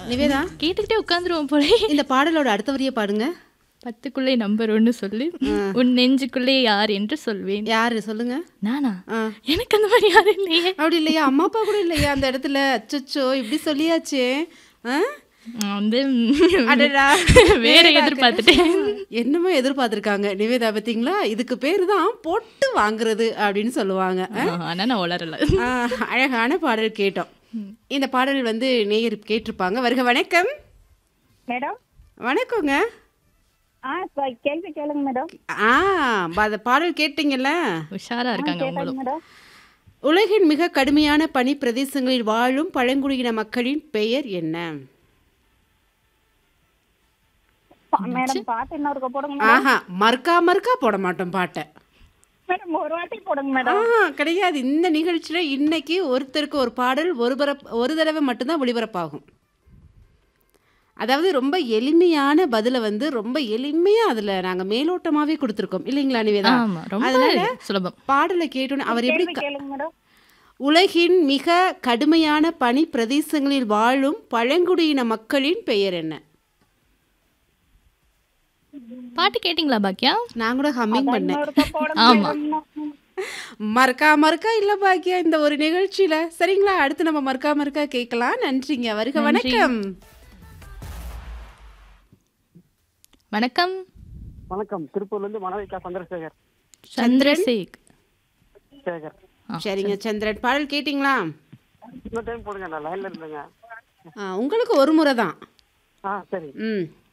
நிவேதா கேட்டுக்கிட்டே உட்காந்துருவோம் போல இந்த பாடலோட அடுத்த வரியை பாடுங்க பத்துக்குள்ளே நம்பர் ஒன்று சொல்லு உன் நெஞ்சுக்குள்ளே யார் என்று சொல்வேன் யாரு சொல்லுங்க நானா ஆ. எனக்கு அந்த மாதிரி யாரும் இல்லையே அப்படி இல்லையா அம்மா அப்பா கூட இல்லையா அந்த இடத்துல அச்சச்சோ இப்படி சொல்லியாச்சே ஆ? நான் வந்து அடடா. வேற எதிர்பார்த்துட்டேன் என்னமோ எதிர்பார்த்திருக்காங்க நிவேதா பார்த்தீங்களா இதுக்கு பேர் தான் பொட்டு வாங்குறது அப்படின்னு சொல்லுவாங்க ஆனா நான் வளரல ஆ, அழகான பாடல் கேட்டோம் இந்த பாடல் வந்து நேயர் கேட்டிருப்பாங்க வருக வணக்கம் மேடம் வணக்கங்க ஆ இப்ப கேள்வி கேளுங்க மேடம் ஆ ப- அந்த பாடல் கேட்டீங்கல்ல உஷாரா இருக்காங்க கேளுங்க அவங்களும் மேடம் உலகின் மிக கடுமையான பனி பிரதேசங்களில் வாழும் பழங்குடியின மக்களின் பெயர் என்ன பா- மேடம் பாட்டு இன்னொருக்க போடுங்க மேடம். ஆஹா மறுக்கா மறுக்கா போட மாட்டோம் பாட்டை மேடம் ஒரு வாட்டி போடுங்க மேடம் ஆஹா கிடையாது இந்த நிகழ்ச்சியில இன்னைக்கு ஒருத்தருக்கு ஒரு பாடல் ஒரு பரப் ஒரு தடவை மட்டும்தான் ஒளிபரப்பாகும் அதாவது ரொம்ப எளிமையான பதிலை வந்து ரொம்ப எளிமையா அதுல நாங்க மேலோட்டமாவே கொடுத்துருக்கோம் இல்லைங்களா நிவேதா ஆமா ரொம்ப அதனால சுலபம் பாடலை கேட்டோன்னு அவர் எப்படி கேள்வி கேளுங்க மேடம் உலகின் மிக கடுமையான பனி பிரதேசங்களில் வாழும் பழங்குடியின மக்களின் பெயர் என்ன பாட்டு கேட்டிங்களா பாக்கியா நான் கூட ஹம்மிங் பண்ணேன் இன்னொருக்க போடுங்க ஆமா. மேடம். மறக்கா மறக்கா இல்ல பாக்கியா இந்த ஒரு நிகழ்ச்சியில சரிங்களா அடுத்து நம்ம மறக்கா மறக்கா கேட்கலாம் நன்றிங்க வருக வணக்கம் வணக்கம் வணக்கம் திருப்பூர்ல இருந்து மனவிகா சந்திரசேகர் சந்திரசேக் சேகர் சரிங்க சந்திரன் பாடல் கேட்டிங்களா இன்னொரு டைம் போடுங்க நான் லைன்ல இருந்தேங்க ஆ, உங்களுக்கு ஒரு முறை தான் ஆ சரி ம்